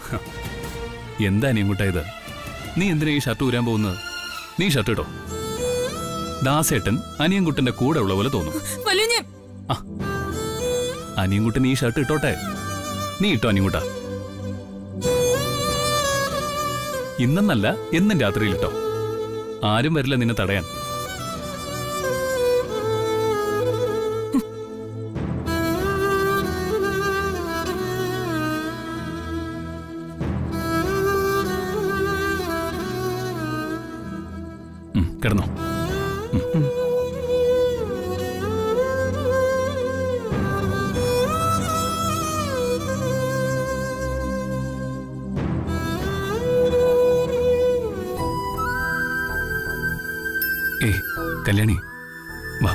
എന്താ അനിയൻകുട്ട ഇത് നീ എന്തിനാ ഈ ഷർട്ട് ഊരാൻ പോകുന്നത് നീ ഷർട്ട് ഇട്ടോ ദാസേട്ടൻ അനിയൻകുട്ടന്റെ കൂടെ ഉള്ള പോലെ തോന്നും വലിയ അനിയൻകുട്ടൻ ഈ ഷർട്ട് ഇട്ടോട്ടെ നീ ഇട്ടോ അനിയൻകുട്ട ഇന്നെന്നല്ല എന്നും രാത്രിയിൽ ഇട്ടോ ആരും വരില്ല നിന്നെ തടയാൻ ഉം, കിടന്നോ ഉം. ഏയ് കല്യാണി വാ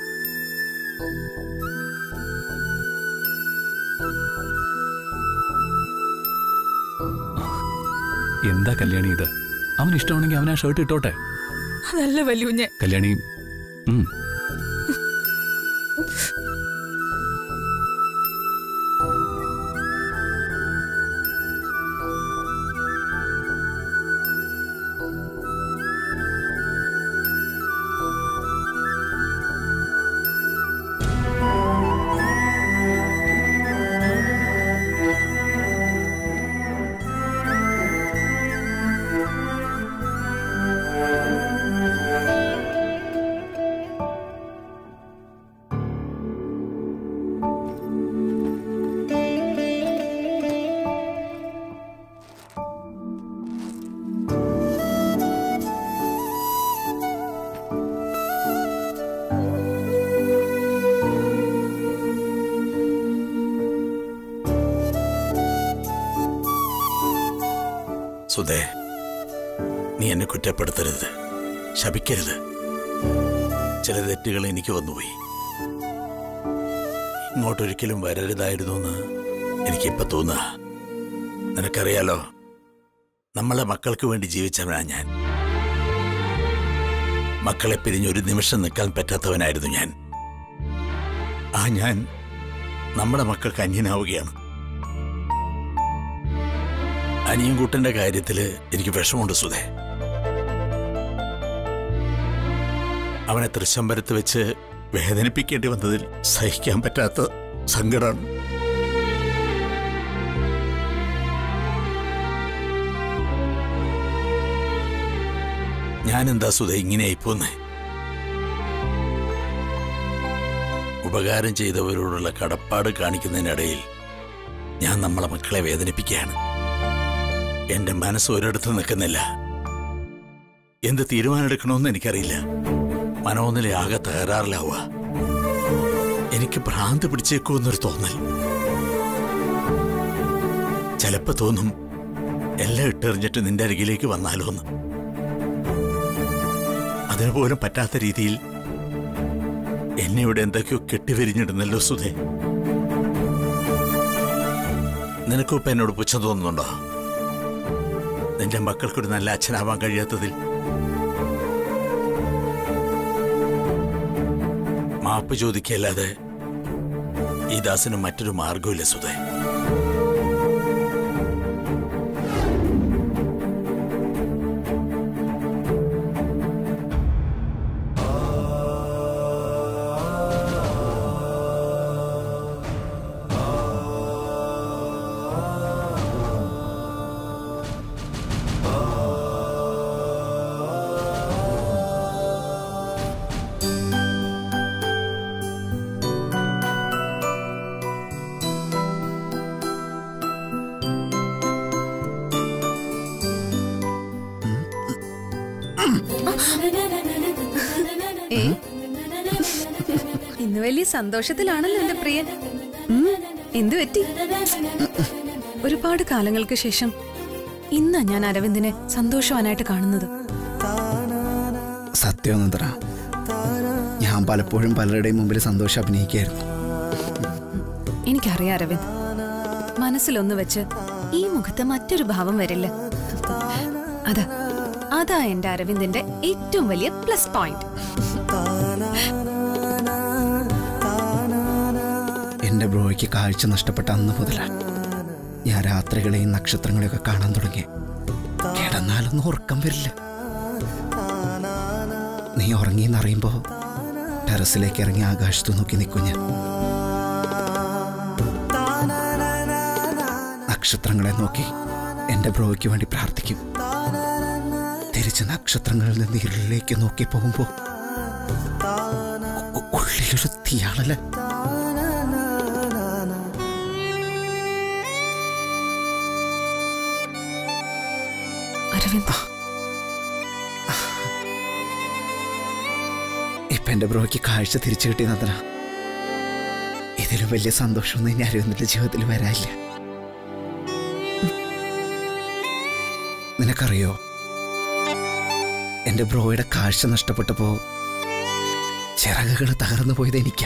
എന്താ കല്യാണി ഇത് അവൻ ഇഷ്ടമാണെങ്കിൽ അവൻ ആ ഷർട്ട് ഇട്ടോട്ടെ അതല്ല വല്യൂഞ്ഞെ കല്യാണി ഉം. സുധേ നീ എന്നെ കുറ്റപ്പെടുത്തരുത് ശപിക്കരുത് ചില തെറ്റുകൾ എനിക്ക് വന്നുപോയി ഇങ്ങോട്ടൊരിക്കലും വരരുതായിരുന്നു എന്ന് എനിക്കിപ്പോ തോന്നുക നിനക്കറിയാലോ നമ്മളെ മക്കൾക്ക് വേണ്ടി ജീവിച്ചവനാ ഞാൻ മക്കളെ പിരിഞ്ഞൊരു നിമിഷം നിൽക്കാൻ പറ്റാത്തവനായിരുന്നു ഞാൻ ആ ഞാൻ നമ്മുടെ മക്കൾക്ക് അന്യനാവുകയാണ് അനിയൻകൂട്ടന്റെ കാര്യത്തില് എനിക്ക് വിഷമമുണ്ട് സുധേ അവനെ തൃശമ്പരത്ത് വെച്ച് വേദനിപ്പിക്കേണ്ടി വന്നതിൽ സഹിക്കാൻ പറ്റാത്ത സങ്കടമാണ് ഞാനെന്താ സുധ ഇങ്ങനെയായിപ്പോന്നേ ഉപകാരം ചെയ്തവരോടുള്ള കടപ്പാട് കാണിക്കുന്നതിനിടയിൽ ഞാൻ നമ്മളെ മക്കളെ വേദനിപ്പിക്കുകയാണ് എന്റെ മനസ്സ് ഒരിടത്ത് നിൽക്കുന്നില്ല എന്ത് തീരുമാനമെടുക്കണമെന്ന് എനിക്കറിയില്ല മനോന്നിലെ ആകെ തകരാറിലാവുക എനിക്ക് ഭ്രാന്ത് പിടിച്ചേക്കുമെന്നൊരു തോന്നൽ ചിലപ്പോ തോന്നും എല്ലാം ഇട്ടെറിഞ്ഞിട്ട് നിന്റെ അരികിലേക്ക് വന്നാലോ എന്ന് അതിന് പോലും പറ്റാത്ത രീതിയിൽ എന്നെ ഇവിടെ എന്തൊക്കെയോ കെട്ടിവരിഞ്ഞിടുന്നല്ലോ സുധേ നിനക്കും ഇപ്പൊ എന്നോട് പുച്ഛം തോന്നുന്നുണ്ടോ നിന്റെ മക്കൾക്കൊരു നല്ല അച്ഛനാവാൻ കഴിയാത്തതിൽ മാപ്പ് ചോദിക്കല്ലാതെ ഈ ദാസിന് മറ്റൊരു മാർഗമില്ല സുധേ ഏ? ഇന്ന് വലിയ സന്തോഷത്തിലാണല്ലോ എന്റെ പ്രിയൻ ഉം, എന്തു പറ്റി ഒരുപാട് കാലങ്ങൾക്ക് ശേഷം ഇന്നാ ഞാൻ അരവിന്ദിനെ സന്തോഷവാനായിട്ട് കാണുന്നത് സത്യമൊന്നും ഞാൻ പലപ്പോഴും പലരുടെയും മുമ്പിൽ സന്തോഷം അഭിനയിക്കായിരുന്നു എനിക്കറിയാം അരവിന്ദ് മനസ്സിലൊന്ന് വെച്ച് ഈ മുഖത്ത് മറ്റൊരു ഭാവം വരില്ല അതാ അതാ എന്റെ അരവിന്ദിന്റെ ഏറ്റവും വലിയ പ്ലസ് പോയിന്റ് എൻ്റെ ബ്രോയ്ക്ക് കാഴ്ച നഷ്ടപ്പെട്ട അന്ന് മുതലാണ് ഞാൻ രാത്രികളെയും നക്ഷത്രങ്ങളെയൊക്കെ കാണാൻ തുടങ്ങി കിടന്നാലൊന്നും ഉറക്കം വരില്ല നീ ഉറങ്ങിയെന്നറിയുമ്പോ ടെറസിലേക്ക് ഇറങ്ങി ആകാശത്ത് നോക്കി നിൽക്കും ഞാൻ നക്ഷത്രങ്ങളെ നോക്കി എന്റെ ബ്രോയ്ക്ക് വേണ്ടി പ്രാർത്ഥിക്കും തിരിച്ച് നക്ഷത്രങ്ങളിൽ നിന്ന് ഇരുളിലേക്ക് നോക്കി പോകുമ്പോ ഉ- ഉള്ളിലൊരു തീയാണല്ലേ അരവിന്ദ് ഇപ്പൊ എന്റെ ബ്രോയ്ക്ക് കാഴ്ച തിരിച്ചു കിട്ടി നന്ദന ഇതിലും വലിയ സന്തോഷമൊന്നും ഇനി അരവിന്ദന്റെ ജീവിതത്തിൽ വരാനില്ല നിനക്കറിയോ എന്റെ ബ്രോയുടെ കാഴ്ച നഷ്ടപ്പെട്ടപ്പോ ചിറകുകൾ തകർന്നു പോയത് എനിക്കാ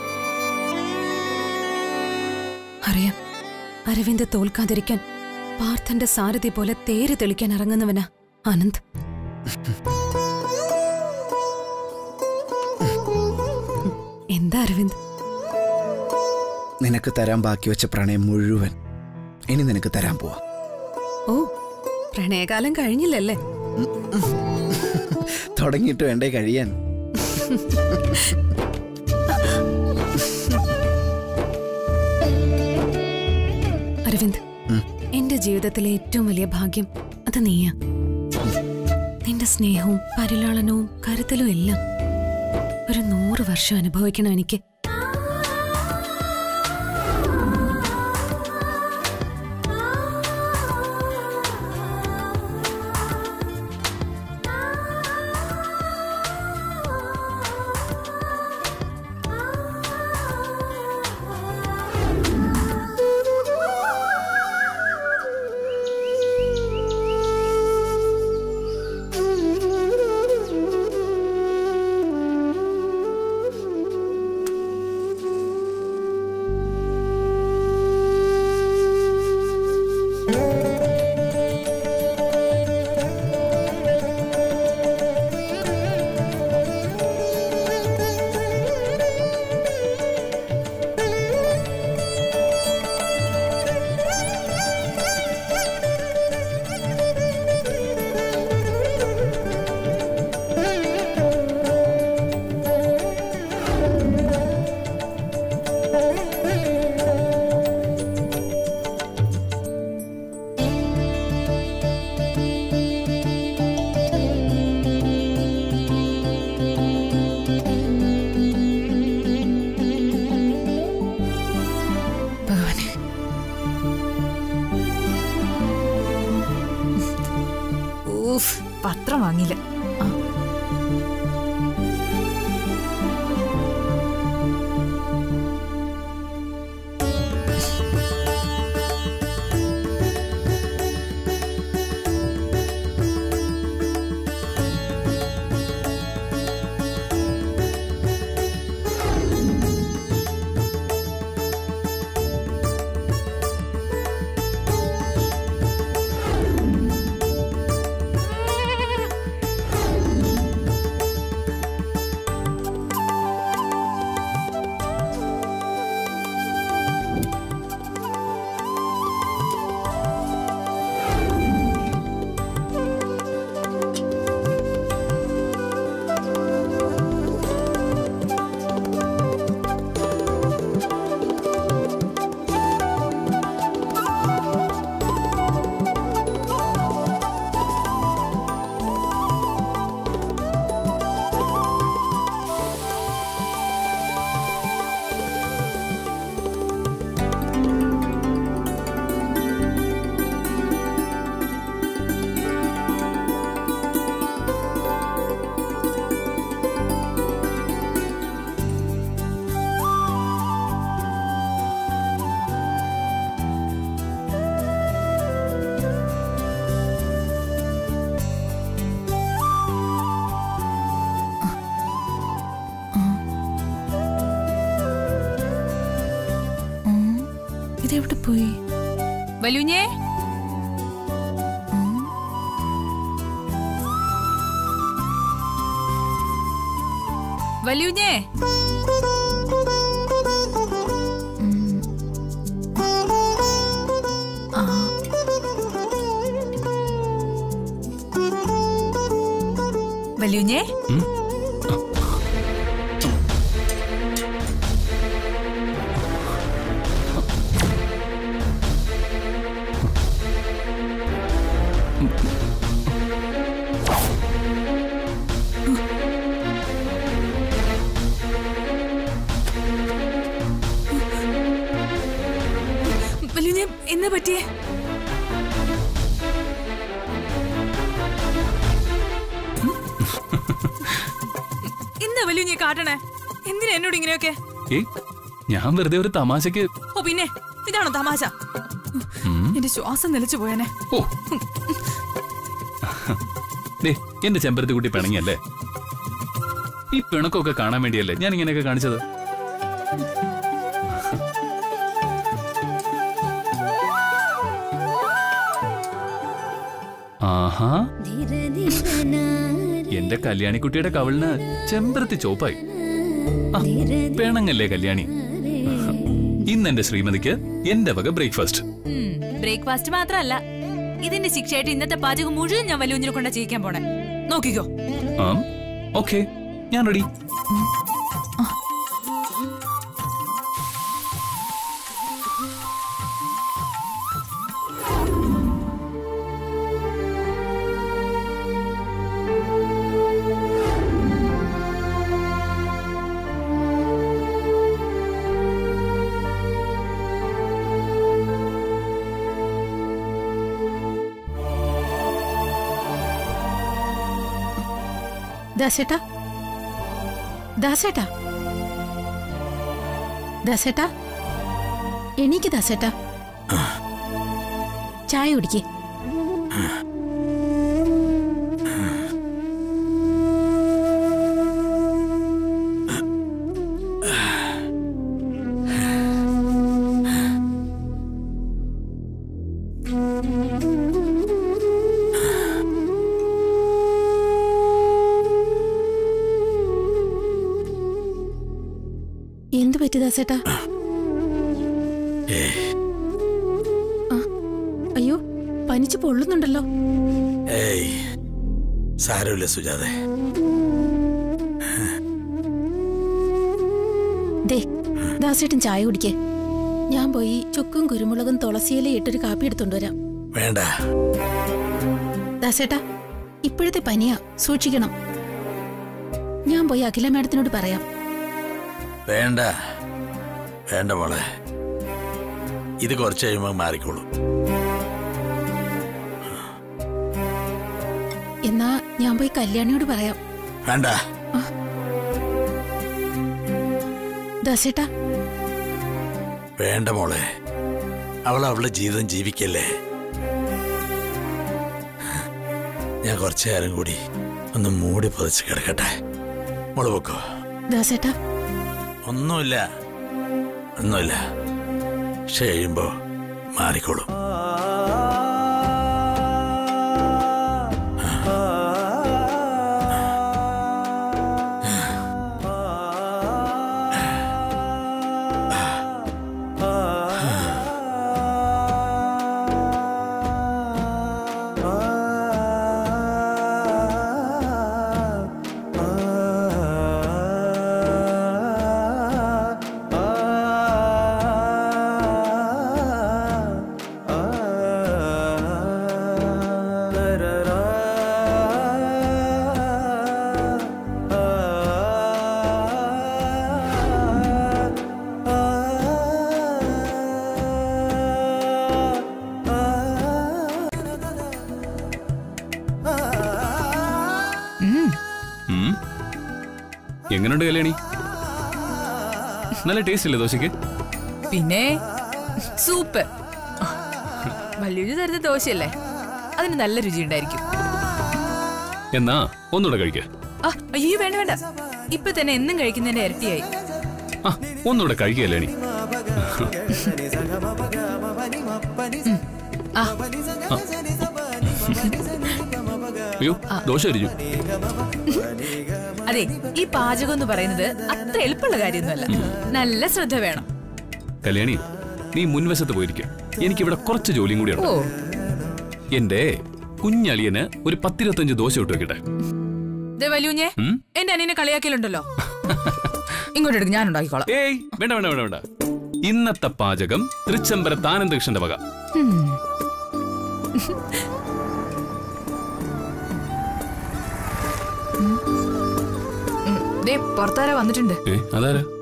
അറിയാം അരവിന്ദ് തോൽക്കാതിരിക്കാൻ പാർത്ഥന്റെ സാരഥി പോലെ തേര് തെളിക്കാൻ ഇറങ്ങുന്നവനാ ആനന്ദ് എന്താ അരവിന്ദ് നിനക്ക് തരാൻ ബാക്കി വെച്ച പ്രണയം മുഴുവൻ ഇനി നിനക്ക് തരാൻ പോവാ ഓ പ്രണയകാലം കഴിഞ്ഞില്ലല്ലേ തുടങ്ങിയിട്ട് വേണ്ടേ കഴിയാൻ അരവിന്ദ് ഉം. എന്റെ ജീവിതത്തിലെ ഏറ്റവും വലിയ ഭാഗ്യം അത് നീയാ നിന്റെ സ്നേഹവും പരിലാളനവും കരുതലും എല്ലാം ഒരു നൂറ് വർഷം അനുഭവിക്കണം എനിക്ക് ഭഗവാനെ ഊഫ് പത്രം വാങ്ങില്ല ആ, ഇതെവിടെ പോയി വല്യുഞ്ഞേ വല്യുഞ്ഞേ വല്യുഞ്ഞേ ഉം? വല്യുഞ്ഞേ എന്നാ പറ്റിയേ എന്താ വല്യുഞ്ഞേ കാട്ടണേ എന്തിനാ എന്നോട് ഇങ്ങനെയൊക്കെ ഏയ് ഞാൻ വെറുതെ ഒരു തമാശക്ക് ഓ പിന്നെ ഇതാണോ തമാശ ഉം. എന്റെ ശ്വാസം നിലച്ചു പോയനെ ഓ ദേ എന്റെ ചെമ്പരത്തി കുട്ടി പിണങ്ങിയല്ലേ ഈ പിണക്കൊക്കെ കാണാൻ വേണ്ടിയല്ലേ ഞാൻ ഇങ്ങനെയൊക്കെ കാണിച്ചത് ആഹാ എന്റെ കല്യാണിക്കുട്ടിയുടെ കവിളിന് ചെമ്പരത്തി ചോപ്പായി ആ, പിണങ്ങല്ലേ കല്യാണി ഇന്ന് എന്റെ ശ്രീമതിക്ക് എന്റെ വക ബ്രേക്ക്ഫാസ്റ്റ് ബ്രേക്ക്ഫാസ്റ്റ് മാത്രമല്ല ഇതിന്റെ ശിക്ഷയായിട്ട് ഇന്നത്തെ പാചകം മുഴുവൻ ഞാൻ വല്യുഞ്ഞിനെ കൊണ്ടാ ചെയ്യിക്കാൻ പോണേ നോക്കിക്കോ ആ ഓക്കെ ഞാൻ റെഡി ദാസേട്ടാ ദാസേട്ടാ ദാസേട്ടാ എണീക്ക് ദാസേട്ടാ ചായ കുടിക്കേ എന്ത് പറ്റി ദാസേട്ടാ ഏ ആ, അയ്യോ പനിച്ച് പൊള്ളുന്നുണ്ടല്ലോ ഏയ് സാരമില്ല സുജാതെ ദേ ദാസേട്ടൻ ചായ കുടിക്കേ ഞാൻ പോയി ചുക്കും കുരുമുളകും തുളസിയില ഇട്ടൊരു കാപ്പി എടുത്തോണ്ട് വരാം വേണ്ട ദാസേട്ടാ ഇപ്പോഴത്തെ പനിയാ സൂക്ഷിക്കണം ഞാൻ പോയി അഖില മാഡത്തിനോട് പറയാം വേണ്ട വേണ്ട മോളെ ഇത് കുറച്ച് കഴിയുമ്പോൾ മാറിക്കോളൂ എന്നാ ഞാൻ പോയി കല്യാണിയോട് പറയാം വേണ്ട ദാസേട്ടാ വേണ്ട മോളെ അവൾ അവളുടെ ജീവിതം ജീവിക്കല്ലേ ഞാൻ കുറച്ചു നേരം കൂടി ഒന്ന് മൂടി പൊതിച്ച് കിടക്കട്ടെ മോള് വെക്കോ ദാസേട്ടാ ഒന്നുമില്ല ഒന്നുമില്ല പക്ഷെ കഴിയുമ്പോ മാറിക്കോളും ഉം. എങ്ങനെയുണ്ട് കല്യാണി നല്ല ടേസ്റ്റ് അല്ലേ ദോശയ്ക്ക് പിന്നെ സൂപ്പർ വല്യുഞ്ഞ് തരുന്ന ദോശയല്ലേ അതിന് നല്ല രുചി ഉണ്ടായിരിക്കും എന്നാ ഒന്നുകൂടെ കഴിക്ക ആ അയ്യോ വേണ്ട വേണ്ട ഇപ്പൊ തന്നെ എന്നും കഴിക്കുന്നതിന്റെ ഇരട്ടിയായി ആ ഒന്നുകൂടെ കഴിക്കുക കല്യാണി ആ അയ്യോ ദോശ അരിഞ്ഞു അതെ ഈ പാചകം എന്ന് പറയുന്നത് അത്ര എളുപ്പമുള്ള കാര്യമൊന്നുമല്ല നല്ല ശ്രദ്ധ വേണം കല്യാണി നീ മുൻവശത്ത് പോയിരിക്കുക എനിക്കിവിടെ കുറച്ച് ജോലിയും കൂടിയുണ്ട് ഓ എന്റെ കുഞ്ഞളിയന് ഒരു പത്തിരുപത്തഞ്ച് ദോശ ഇട്ട് വെക്കട്ടെ ദേ വല്യൂഞ്ഞേ ഉം? എന്റെ അനിയനെ കളിയാക്കിയിട്ടുണ്ടല്ലോ ഇങ്ങോട്ട് എടുക്ക് ഞാൻ ഉണ്ടാക്കിക്കോളാം ഏയ് വേണ്ട വേണ്ട വേണ്ട വേണ്ട ഇന്നത്തെ പാചകം തൃച്ചംബരത്ത് ആനന്ദകൃഷ്ണന്റെ വക ദേ പുറത്താരാ വന്നിട്ടുണ്ട് ഏ അതാരാ